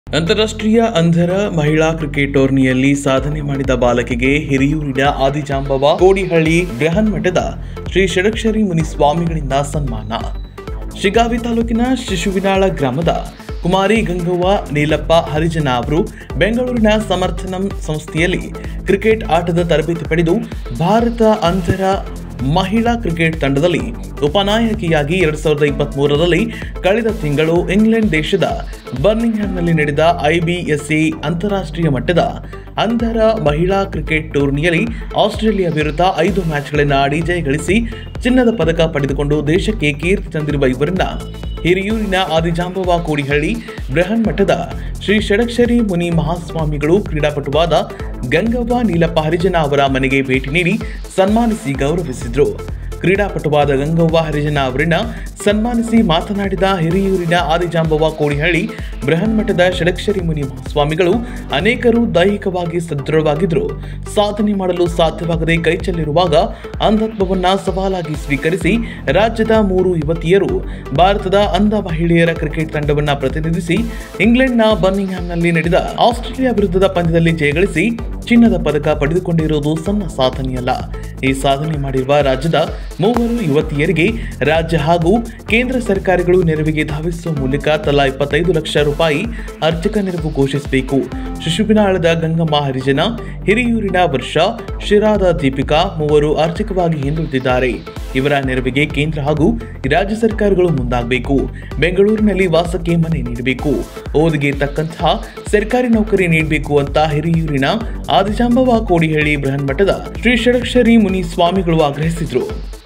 ಅಂತಾರಾಷ್ಟ್ರೀಯ ಅಂಧರ ಮಹಿಳಾ ಕ್ರಿಕೆಟ್ ಟೂರ್ನಿಯಲ್ಲಿ ಸಾಧನೆ ಮಾಡಿದ ಬಾಲಕಿಗೆ ಹಿರಿಯೂರಿನ ಆದಿಜಾಂಬವ ಕೋಡಿಹಳ್ಳಿ ಬೃಹನ್ ಮಠದ ಶ್ರೀ ಷಡಕ್ಷರಿ ಮುನಿಸ್ವಾಮಿಗಳಿಂದ ಸನ್ಮಾನ ಶಿಗಾವಿ ತಾಲೂಕಿನ ಶಿಶುವಿನಾಳ ಗ್ರಾಮದ ಕುಮಾರಿ ಗಂಗವ್ವ ನೀಲಪ್ಪ ಹರಿಜನ ಅವರು ಬೆಂಗಳೂರಿನ ಸಮರ್ಥನಂ ಸಂಸ್ಥೆಯಲ್ಲಿ ಕ್ರಿಕೆಟ್ ಆಟದ ತರಬೇತಿ ಪಡೆದು ಭಾರತ ಅಂಧರ ಮಹಿಳಾ ಕ್ರಿಕೆಟ್ ತಂಡದಲ್ಲಿ ಉಪನಾಯಕಿಯಾಗಿ ಎರಡ್ ಸಾವಿರದ ಇಪ್ಪತ್ತ್ ಮೂರರಲ್ಲಿ ಕಳೆದ ತಿಂಗಳು ಇಂಗ್ಲೆಂಡ್ ದೇಶದ ಬರ್ಮಿಂಗ್ಹ್ಯಾಮ್ನಲ್ಲಿ ನಡೆದ ಐಬಿಎಸ್ಸಿ ಅಂತಾರಾಷ್ಟ್ರೀಯ ಮಟ್ಟದ ಅಂಧರ ಮಹಿಳಾ ಕ್ರಿಕೆಟ್ ಟೂರ್ನಿಯಲ್ಲಿ ಆಸ್ಟ್ರೇಲಿಯಾ ವಿರುದ್ಧ ಐದು ಮ್ಯಾಚ್ಗಳನ್ನು ಆಡಿ ಜಯಗಳಿಸಿ ಚಿನ್ನದ ಪದಕ ಪಡೆದುಕೊಂಡು ದೇಶಕ್ಕೆ ಕೀರ್ತಿ ತಂದಿರುವ ಇವರನ್ನ ಹಿರಿಯೂರಿನ ಆದಿಜಾಂಬವ ಕೋಡಿಹಳ್ಳಿ ಬೃಹನ್ ಮಠದ ಶ್ರೀ ಷಡಕ್ಷರಿ ಮುನಿ ಮಹಾಸ್ವಾಮಿಗಳು ಕ್ರೀಡಾಪಟುವಾದ ಗಂಗವ್ವ ನೀಲಪ್ಪ ಹರಿಜನ ಅವರ ಮನೆಗೆ ಭೇಟಿ ನೀಡಿ ಸನ್ಮಾನಿಸಿ ಗೌರವಿಸಿದರು ಕ್ರೀಡಾಪಟುವಾದ ಗಂಗವ್ವ ಹರಿಜನ ಅವರನ್ನ ಸನ್ಮಾನಿಸಿ ಮಾತನಾಡಿದ ಹಿರಿಯೂರಿನ ಆದಿಜಾಂಬವ ಕೋಡಿಹಳ್ಳಿ ಬೃಹನ್ಮಠದ ಷಡಕ್ಷರಿ ಮುನಿ ಸ್ವಾಮಿಗಳು ಅನೇಕರು ದೈಹಿಕವಾಗಿ ಸದೃಢವಾಗಿದ್ದರು ಸಾಧನೆ ಮಾಡಲು ಸಾಧ್ಯವಾಗದೆ ಕೈಚಲ್ಲಿರುವಾಗ ಅಂಧತ್ವವನ್ನ ಸವಾಲಾಗಿ ಸ್ವೀಕರಿಸಿ ರಾಜ್ಯದ ಮೂರು ಯುವತಿಯರು ಭಾರತದ ಅಂಧ ಮಹಿಳೆಯರ ಕ್ರಿಕೆಟ್ ತಂಡವನ್ನ ಪ್ರತಿನಿಧಿಸಿ ಇಂಗ್ಲೆಂಡ್ನ ಬರ್ಮಿಂಗ್ಹ್ಯಾಮ್ನಲ್ಲಿ ನಡೆದ ಆಸ್ಟ್ರೇಲಿಯಾ ವಿರುದ್ಧದ ಪಂದ್ಯದಲ್ಲಿ ಜಯಗಳಿಸಿ ಚಿನ್ನದ ಪದಕ ಪಡೆದುಕೊಂಡಿರುವುದು ಸಣ್ಣ ಸಾಧನೆಯಲ್ಲ ಈ ಸಾಧನೆ ಮಾಡಿರುವ ರಾಜ್ಯದ ಮೂವರು ಯುವತಿಯರಿಗೆ ರಾಜ್ಯ ಹಾಗೂ ಕೇಂದ್ರ ಸರ್ಕಾರಗಳು ನೆರವಿಗೆ ಧಾವಿಸುವ ಮೂಲಕ ತಲಾ ಇಪ್ಪತ್ತೈದು ಲಕ್ಷ ರೂಪಾಯಿ ಆರ್ಥಿಕ ನೆರವು ಘೋಷಿಸಬೇಕು ಶಿಶುವಿನಾಳದ ಗಂಗಮ್ಮ ಹರಿಜನ ಹಿರಿಯೂರಿನ ವರ್ಷ ಶಿರಾದ ದೀಪಿಕಾ ಮೂವರು ಆರ್ಥಿಕವಾಗಿ ಹಿಂದುಳಿದಿದ್ದಾರೆ ಇವರ ನೆರವಿಗೆ ಕೇಂದ್ರ ಹಾಗೂ ರಾಜ್ಯ ಸರ್ಕಾರಗಳು ಮುಂದಾಗಬೇಕು ಬೆಂಗಳೂರಿನಲ್ಲಿ ವಾಸಕ್ಕೆ ಮನೆ ನೀಡಬೇಕು ಓದಿಗೆ ತಕ್ಕಂತಹ ಸರ್ಕಾರಿ ನೌಕರಿ ನೀಡಬೇಕು ಅಂತ ಹಿರಿಯೂರಿನ ಆದಿಜಾಂಬವ ಕೋಡಿಹಳ್ಳಿ ಬೃಹನ್ಮಠದ ಶ್ರೀ ಷಡಕ್ಷರಿ ಮುನಿ ಸ್ವಾಮಿಗಳು ಆಗ್ರಹಿಸಿದರು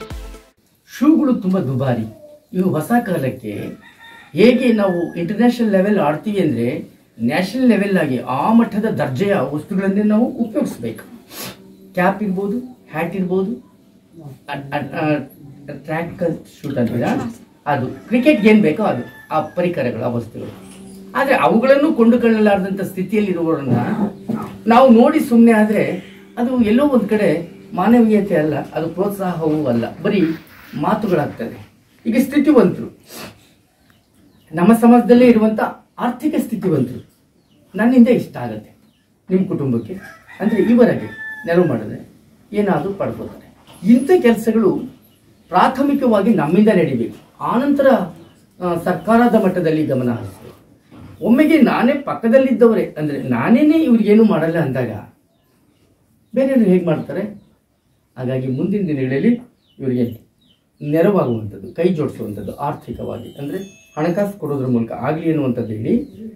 ಶೂಗಳು ತುಂಬ ದುಬಾರಿ ಇವು ಹೊಸ ಕಾಲಕ್ಕೆ ಹೇಗೆ ನಾವು ಇಂಟರ್ನ್ಯಾಷನಲ್ ಲೆವೆಲ್ ಆಡ್ತೀವಿ ಅಂದರೆ ನ್ಯಾಷನಲ್ ಲೆವೆಲ್ ಆಗಿ ಆ ಮಟ್ಟದ ದರ್ಜೆಯ ವಸ್ತುಗಳನ್ನೇ ನಾವು ಉಪಯೋಗಿಸ್ಬೇಕು ಕ್ಯಾಪ್ ಇರ್ಬೋದು ಹ್ಯಾಟ್ ಇರ್ಬೋದು ಟ್ರ್ಯಾಕ್ ಶೂಟ್ ಅಂತೀರಾ ಅದು ಕ್ರಿಕೆಟ್ಗೆ ಏನು ಬೇಕೋ ಅದು ಆ ಪರಿಕರಗಳು ಆ ವಸ್ತುಗಳು ಆದರೆ ಅವುಗಳನ್ನು ಕೊಂಡುಕೊಳ್ಳಲಾರದಂಥ ಸ್ಥಿತಿಯಲ್ಲಿರುವವರನ್ನ ನಾವು ನೋಡಿ ಸುಮ್ಮನೆ ಆದರೆ ಅದು ಎಲ್ಲೋ ಒಂದು ಕಡೆ ಮಾನವೀಯತೆ ಅಲ್ಲ ಅದು ಪ್ರೋತ್ಸಾಹವೂ ಅಲ್ಲ ಬರೀ ಮಾತುಗಳಾಗ್ತದೆ ಈಗ ಸ್ಥಿತಿವಂತರು ನಮ್ಮ ಸಮಾಜದಲ್ಲೇ ಇರುವಂಥ ಆರ್ಥಿಕ ಸ್ಥಿತಿವಂತರು ನನ್ನಿಂದ ಇಷ್ಟ ಆಗುತ್ತೆ ನಿಮ್ಮ ಕುಟುಂಬಕ್ಕೆ ಅಂದರೆ ಇವರಿಗೆ ನೆರವು ಮಾಡಿದ್ರೆ ಏನಾದರೂ ಪಡ್ಕೋತಾರೆ ಇಂಥ ಕೆಲಸಗಳು ಪ್ರಾಥಮಿಕವಾಗಿ ನಮ್ಮಿಂದ ನಡಿಬೇಕು ಆನಂತರ ಆ, ಸರ್ಕಾರದ ಮಟ್ಟದಲ್ಲಿ ಗಮನ ಹರಿಸಬೇಕು ಒಮ್ಮೆಗೆ ನಾನೇ ಪಕ್ಕದಲ್ಲಿದ್ದವರೇ ಅಂದರೆ ನಾನೇನೇ ಇವ್ರಿಗೇನು ಮಾಡಲ್ಲ ಅಂದಾಗ ಬೇರೆಯವರು ಹೇಗೆ ಮಾಡ್ತಾರೆ ಹಾಗಾಗಿ ಮುಂದಿನ ದಿನಗಳಲ್ಲಿ ಇವರಿಗೆ ನೆರವಾಗುವಂಥದ್ದು ಕೈ ಜೋಡಿಸುವಂಥದ್ದು ಆರ್ಥಿಕವಾಗಿ ಅಂದರೆ ಹಣಕಾಸು ಕೊಡೋದ್ರ ಮೂಲಕ ಆಗಲಿ ಅನ್ನುವಂಥದ್ದು ಹೇಳಿ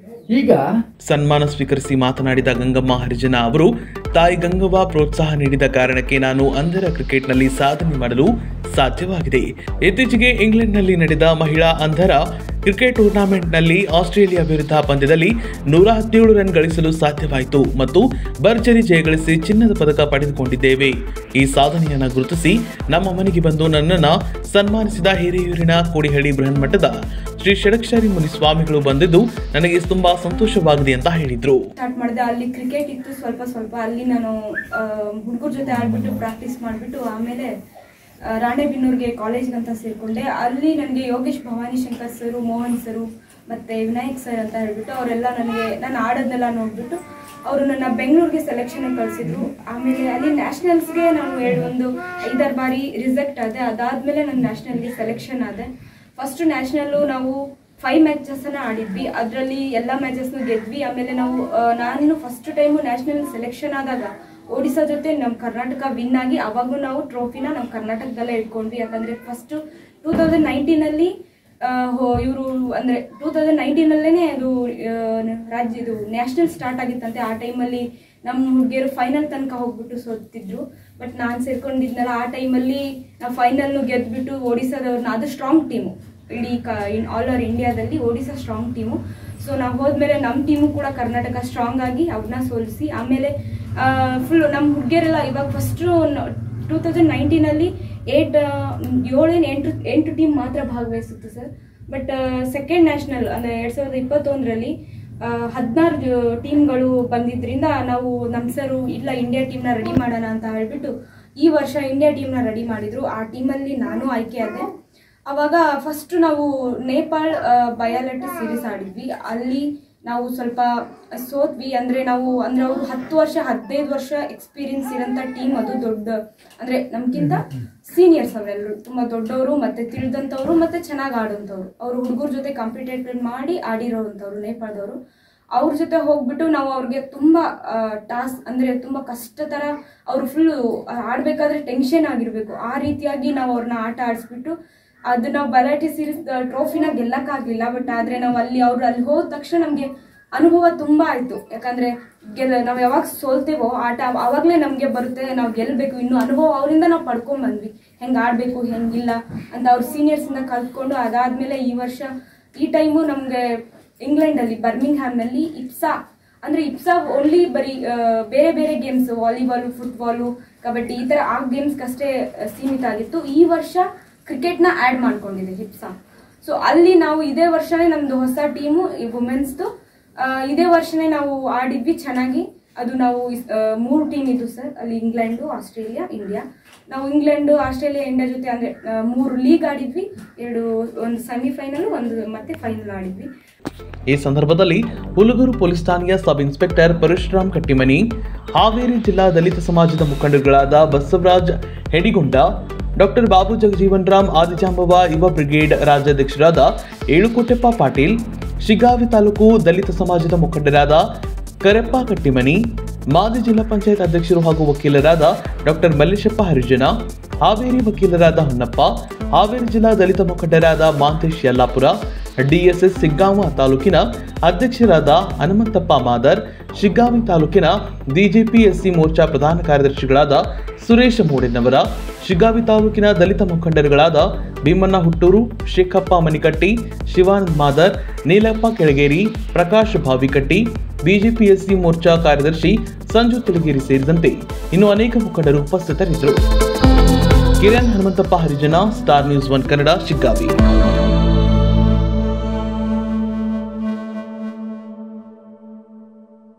ಈಗ ಸನ್ಮಾನ ಸ್ವೀಕರಿಸಿ ಮಾತನಾಡಿದ ಗಂಗಮ್ಮ ಹರಿಜನ ಅವರು ತಾಯಿ ಗಂಗವ್ವ ಪ್ರೋತ್ಸಾಹ ನೀಡಿದ ಕಾರಣಕ್ಕೆ ನಾನು ಅಂಧರ ಕ್ರಿಕೆಟ್ನಲ್ಲಿ ಸಾಧನೆ ಮಾಡಲು ಸಾಧ್ಯವಾಗಿದೆ ಇತ್ತೀಚೆಗೆ ಇಂಗ್ಲೆಂಡ್ನಲ್ಲಿ ನಡೆದ ಮಹಿಳಾ ಅಂಧರ ಕ್ರಿಕೆಟ್ ಟೂರ್ನಾಮೆಂಟ್ನಲ್ಲಿ ಆಸ್ಟ್ರೇಲಿಯಾ ವಿರುದ್ಧ ಪಂದ್ಯದಲ್ಲಿ ನೂರ ಹದಿನೇಳು ರನ್ ಗಳಿಸಲು ಸಾಧ್ಯವಾಯಿತು ಮತ್ತು ಭರ್ಜರಿ ಜಯಗಳಿಸಿ ಚಿನ್ನದ ಪದಕ ಪಡೆದುಕೊಂಡಿದ್ದೇವೆ ಈ ಸಾಧನೆಯನ್ನು ಗುರುತಿಸಿ ನಮ್ಮ ಮನೆಗೆ ಬಂದು ನನ್ನನ್ನು ಸನ್ಮಾನಿಸಿದ ಹಿರಿಯೂರಿನ ಕೋಡಿಹಳ್ಳಿ ಬೃಹನ್ಮಠದ ಶ್ರೀ ಷಡಕ್ಷರಿ ಮುನಿ ಸ್ವಾಮಿಗಳು ಬಂದಿದ್ದು ನನಗೆ ತುಂಬಾ ಸಂತೋಷವಾಗಿದೆ ಅಂತ ಹೇಳಿದ್ರು ಸ್ಟಾರ್ಟ್ ಮಾಡಿದೆ ಅಲ್ಲಿ ಕ್ರಿಕೆಟ್ ಇತ್ತು ಸ್ವಲ್ಪ ಸ್ವಲ್ಪ ಅಲ್ಲಿ ನಾನು ಹುಡುಗರ ಜೊತೆ ಆಡ್ಬಿಟ್ಟು ಪ್ರಾಕ್ಟೀಸ್ ಮಾಡಿಬಿಟ್ಟು ಆಮೇಲೆ ಆ, ರಾಣೆಬೆನ್ನೂರಿಗೆ ಕಾಲೇಜ್ಗಂತ ಸೇರಿಕೊಂಡೆ ಅಲ್ಲಿ ನನಗೆ ಯೋಗೇಶ್ ಭವಾನಿ ಶಂಕರ್ ಸರು ಮೋಹನ್ ಸರು ಮತ್ತು ವಿನಾಯಕ್ ಸರ್ ಅಂತ ಹೇಳ್ಬಿಟ್ಟು ಅವರೆಲ್ಲ ನನಗೆ ನಾನು ಆಡೋದನ್ನೆಲ್ಲ ನೋಡಿಬಿಟ್ಟು ಅವರು ನನ್ನ ಬೆಂಗಳೂರಿಗೆ ಸೆಲೆಕ್ಷನ್ ಕಳಿಸಿದ್ರು ಆಮೇಲೆ ಅಲ್ಲಿ ನ್ಯಾಷನಲ್ಸ್ಗೆ ನಾನು ಎರಡು ಒಂದು ಐದಾರು ಬಾರಿ ರಿಸೆಕ್ಟ್ ಆದೆ ಅದಾದಮೇಲೆ ನಾನು ನ್ಯಾಷನಲ್ಗೆ ಸೆಲೆಕ್ಷನ್ ಆದೆ ಫಸ್ಟ್ ನ್ಯಾಷನಲ್ಲು ನಾವು ಫೈವ್ ಮ್ಯಾಚಸ್ನ ಆಡಿದ್ವಿ ಅದರಲ್ಲಿ ಎಲ್ಲ ಮ್ಯಾಚಸ್ನು ಗೆದ್ವಿ ಆಮೇಲೆ ನಾವು ಆ, ನಾನು ಫಸ್ಟ್ ಟೈಮು ನ್ಯಾಷನಲ್ ಸೆಲೆಕ್ಷನ್ ಆದಾಗ ಒಡಿಸಾ ಜೊತೆ ನಮ್ಮ ಕರ್ನಾಟಕ ವಿನ್ ಆಗಿ ಅವಾಗೂ ನಾವು ಟ್ರೋಫಿನ ನಮ್ಮ ಕರ್ನಾಟಕದಲ್ಲೇ ಇಟ್ಕೊಂಡ್ವಿ ಯಾಕಂದರೆ ಫಸ್ಟು ಟೂ ತೌಸಂಡ್ ನೈನ್ಟೀನಲ್ಲಿ ಇವರು ಅಂದರೆ ಟೂ ತೌಸಂಡ್ ನೈನ್ಟೀನಲ್ಲೇ ಅದು ಆ, ರಾಜ್ಯ ಇದು ನ್ಯಾಷನಲ್ ಸ್ಟಾರ್ಟ್ ಆಗಿತ್ತಂತೆ ಆ ಟೈಮಲ್ಲಿ ನಮ್ಮ ಹುಡುಗಿಯರು ಫೈನಲ್ ತನಕ ಹೋಗ್ಬಿಟ್ಟು ಸೋತಿದ್ರು ಬಟ್ ನಾನು ಸೇರ್ಕೊಂಡಿದ್ನಲ್ಲ ಆ ಟೈಮಲ್ಲಿ ನಾವು ಫೈನಲ್ನು ಗೆದ್ಬಿಟ್ಟು ಒಡಿಸಾದವ್ರನ್ನ ಅದು ಸ್ಟ್ರಾಂಗ್ ಟೀಮು ಇಡೀ ಕ ಇನ್ ಆಲ್ ಓವರ್ ಇಂಡಿಯಾದಲ್ಲಿ ಒಡಿಸಾ ಸ್ಟ್ರಾಂಗ್ ಟೀಮು ಸೊ ನಾವು ಹೋದ್ಮೇಲೆ ನಮ್ಮ ಟೀಮು ಕೂಡ ಕರ್ನಾಟಕ ಸ್ಟ್ರಾಂಗ್ ಆಗಿ ಅವ್ರನ್ನ ಸೋಲಿಸಿ ಆಮೇಲೆ ಫುಲ್ ನಮ್ಮ ಹುಡುಗಿಯರೆಲ್ಲ ಇವಾಗ ಫಸ್ಟು ಟೂ ತೌಸಂಡ್ ನೈನ್ಟೀನಲ್ಲಿ ಏಟ್ ಏಳೇನು ಎಂಟು ಎಂಟು ಟೀಮ್ ಮಾತ್ರ ಭಾಗವಹಿಸಿತ್ತು ಸರ್ ಬಟ್ ಸೆಕೆಂಡ್ ನ್ಯಾಷನಲ್ ಅಂದರೆ ಎರಡು ಸಾವಿರದ ಇಪ್ಪತ್ತೊಂದರಲ್ಲಿ ಹದಿನಾರು ಟೀಮ್ಗಳು ಬಂದಿದ್ರಿಂದ ನಾವು ನಮ್ಮ ಸರು ಇಲ್ಲ ಇಂಡಿಯಾ ಟೀಮ್ನ ರೆಡಿ ಮಾಡೋಣ ಅಂತ ಹೇಳ್ಬಿಟ್ಟು ಈ ವರ್ಷ ಇಂಡಿಯಾ ಟೀಮ್ನ ರೆಡಿ ಮಾಡಿದ್ರು ಆ ಟೀಮಲ್ಲಿ ನಾನು ಆಯ್ಕೆ ಆದೆ ಅವಾಗ ಫಸ್ಟ್ ನಾವು ನೇಪಾಳ್ ಬಯಾಲಟಿ ಸೀರೀಸ್ ಆಡಿದ್ವಿ ಅಲ್ಲಿ ನಾವು ಸ್ವಲ್ಪ ಸೋತ್ವಿ ಅಂದ್ರೆ ನಾವು ಅಂದ್ರೆ ಅವರು ಹತ್ತು ವರ್ಷ ಹದಿನೈದು ವರ್ಷ ಎಕ್ಸ್ಪೀರಿಯನ್ಸ್ ಇರೋಂಥ ಟೀಮ್ ಅದು ದೊಡ್ಡ ಅಂದ್ರೆ ನಮ್ಗಿಂತ ಸೀನಿಯರ್ಸ್ ಅವರೆಲ್ಲರೂ ತುಂಬಾ ದೊಡ್ಡವರು ಮತ್ತೆ ತಿಳಿದಂಥವ್ರು ಮತ್ತೆ ಚೆನ್ನಾಗಿ ಆಡೋಂಥವ್ರು ಅವರು ಹುಡುಗರ ಜೊತೆ ಕಾಂಪಿಟೇಟಿವ್ ಮಾಡಿ ಆಡಿರೋವಂಥವ್ರು ನೇಪಾಳದವರು ಅವ್ರ ಜೊತೆ ಹೋಗ್ಬಿಟ್ಟು ನಾವು ಅವ್ರಿಗೆ ತುಂಬಾ ಟಾಸ್ಕ್ ಅಂದ್ರೆ ತುಂಬಾ ಕಷ್ಟ ತರ ಅವ್ರು ಫುಲ್ ಆಡ್ಬೇಕಾದ್ರೆ ಟೆನ್ಷನ್ ಆಗಿರ್ಬೇಕು ಆ ರೀತಿಯಾಗಿ ನಾವು ಅವ್ರನ್ನ ಆಟ ಆಡಿಸ್ಬಿಟ್ಟು ಅದು ನಾವು ಬಲಾಟಿ ಸೀರೀಸ್ ಟ್ರೋಫಿನ ಗೆಲ್ಲಕ್ಕಾಗ್ಲಿಲ್ಲ ಬಟ್ ಆದ್ರೆ ನಾವು ಅಲ್ಲಿ ಅವ್ರು ಅಲ್ಲಿ ಹೋದ ತಕ್ಷಣ ನಮ್ಗೆ ಅನುಭವ ತುಂಬಾ ಆಯ್ತು ಯಾಕಂದ್ರೆ ಗೆಲ್ಲ ನಾವು ಯಾವಾಗ ಸೋಲ್ತೇವೋ ಆಟ ಅವಾಗ್ಲೇ ನಮ್ಗೆ ಬರುತ್ತೆ ನಾವು ಗೆಲ್ಬೇಕು ಇನ್ನು ಅನುಭವ ಅವರಿಂದ ನಾವು ಪಡ್ಕೊಂಡ್ ಬಂದ್ವಿ ಹೆಂಗ್ ಆಡ್ಬೇಕು ಹೆಂಗಿಲ್ಲ ಅಂತ ಅವ್ರ ಸೀನಿಯರ್ಸ್ ಇಂದ ಕಲ್ತ್ಕೊಂಡು ಅದಾದ್ಮೇಲೆ ಈ ವರ್ಷ ಈ ಟೈಮು ನಮ್ಗೆ ಇಂಗ್ಲೆಂಡ್ ಅಲ್ಲಿ ಬರ್ಮಿಂಗ್ಹ್ಯಾಮ್ ನಲ್ಲಿ ಇಪ್ಸಾ ಅಂದ್ರೆ ಇಪ್ಸಾ ಓನ್ಲಿ ಬರೀ ಆ, ಬೇರೆ ಬೇರೆ ಗೇಮ್ಸ್ ವಾಲಿಬಾಲು ಫುಟ್ಬಾಲು ಕಬಡ್ಡಿ ಈ ತರ ಆ ಗೇಮ್ಸ್ಗಷ್ಟೇ ಸೀಮಿತ ಆಗಿತ್ತು ಈ ವರ್ಷ ಕ್ರಿಕೆಟ್ ನ ಆಡ್ ಮಾಡ್ಕೊಂಡಿದೆ ಹಿಪ್ಸಾ ಸೊ ಅಲ್ಲಿ ನಾವು ಇದೇ ವರ್ಷನೇ ನಮ್ದು ಹೊಸ ಟೀಮು ವುಮೆನ್ಸ್ದು ಇದೇ ವರ್ಷನೇ ನಾವು ಆಡಿದ್ವಿ ಚೆನ್ನಾಗಿ ಅದು ನಾವು ಇಸ್- ಆ, ಮೂರು ಟೀಮ್ ಇದ್ದು ಸರ್ ಅಲ್ಲಿ ಇಂಗ್ಲೆಂಡು ಆಸ್ಟ್ರೇಲಿಯಾ ಇಂಡಿಯಾ ನಾವು ಇಂಗ್ಲೆಂಡ್ ಆಸ್ಟ್ರೇಲಿಯಾ ಇಂಡಿಯಾ ಜೊತೆ ಅಂದ್ರೆ ಆ, ಮೂರು ಲೀಗ್ ಆಡಿದ್ವಿ ಎರಡು ಒಂದು ಸೆಮಿಫೈನಲ್ ಒಂದು ಮತ್ತೆ ಫೈನಲ್ ಆಡಿದ್ವಿ ಈ ಸಂದರ್ಭದಲ್ಲಿ ಹುಲಗೂರು ಪೊಲೀಸ್ ಠಾಣೆಯ ಸಬ್ ಇನ್ಸ್ಪೆಕ್ಟರ್ ಪರಶುರಾಮ್ ಕಟ್ಟಿಮನಿ ಹಾವೇರಿ ಜಿಲ್ಲಾ ದಲಿತ ಸಮಾಜದ ಮುಖಂಡರುಗಳಾದ ಬಸವರಾಜ್ ಹೆಡಿಗುಂಡ ಡಾಕ್ಟರ್ ಬಾಬು ಜಗಜೀವನ್ ರಾಮ್ ಆದಿಜಾಂಬವ ಯುವ ಬ್ರಿಗೇಡ್ ರಾಜ್ಯಾಧ್ಯಕ್ಷರಾದ ಏಳುಕೋಟೆಪ್ಪ ಪಾಟೀಲ್ ಶಿಗಾವಿ ತಾಲೂಕು ದಲಿತ ಸಮಾಜದ ಮುಖಂಡರಾದ ಕರೆಪ್ಪ ಕಟ್ಟಿಮನಿ ಮಾಜಿ ಜಿಲ್ಲಾ ಪಂಚಾಯತ್ ಅಧ್ಯಕ್ಷರು ಹಾಗೂ ವಕೀಲರಾದ ಡಾಕ್ಟರ್ ಮಲ್ಲೇಶಪ್ಪ ಹರಿಜನ ಹಾವೇರಿ ವಕೀಲರಾದ ಹೊನ್ನಪ್ಪ ಹಾವೇರಿ ಜಿಲ್ಲಾ ದಲಿತ ಮುಖಂಡರಾದ ಮಾಂತೇಶ್ ಯಲ್ಲಾಪುರ ಡಿಎಸ್ಎಸ್ ಸಿಗ್ಗಾಂವ ತಾಲೂಕಿನ ಅಧ್ಯಕ್ಷರಾದ ಹನುಮಂತಪ್ಪ ಮಾದರ್ ಶಿಗ್ಗಾವಿ ತಾಲೂಕಿನ ಬಿಜೆಪಿ ಎಸ್ಸಿ ಮೋರ್ಚಾ ಪ್ರಧಾನ ಕಾರ್ಯದರ್ಶಿಗಳಾದ ಸುರೇಶ ಮೂಡೆನ್ನವರ ಶಿಗ್ಗಾವಿ ತಾಲೂಕಿನ ದಲಿತ ಮುಖಂಡರುಗಳಾದ ಭೀಮಣ್ಣ ಹುಟ್ಟೂರು ಶೇಖಪ್ಪ ಮನಿಕಟ್ಟಿ ಶಿವಾನಂದ್ ಮಾದರ್ ನೀಲಪ್ಪ ಕೆಳಗೇರಿ ಪ್ರಕಾಶ್ ಭಾವಿಕಟ್ಟಿ ಬಿಜೆಪಿ ಎಸ್ಸಿ ಮೋರ್ಚಾ ಕಾರ್ಯದರ್ಶಿ ಸಂಜು ತಿಳಗೇರಿ ಸೇರಿದಂತೆ ಇನ್ನು ಅನೇಕ ಮುಖಂಡರು ಉಪಸ್ಥಿತರಿದ್ದರು Kiran Hanumanthappa Harijan star news one Kannada Shiggavi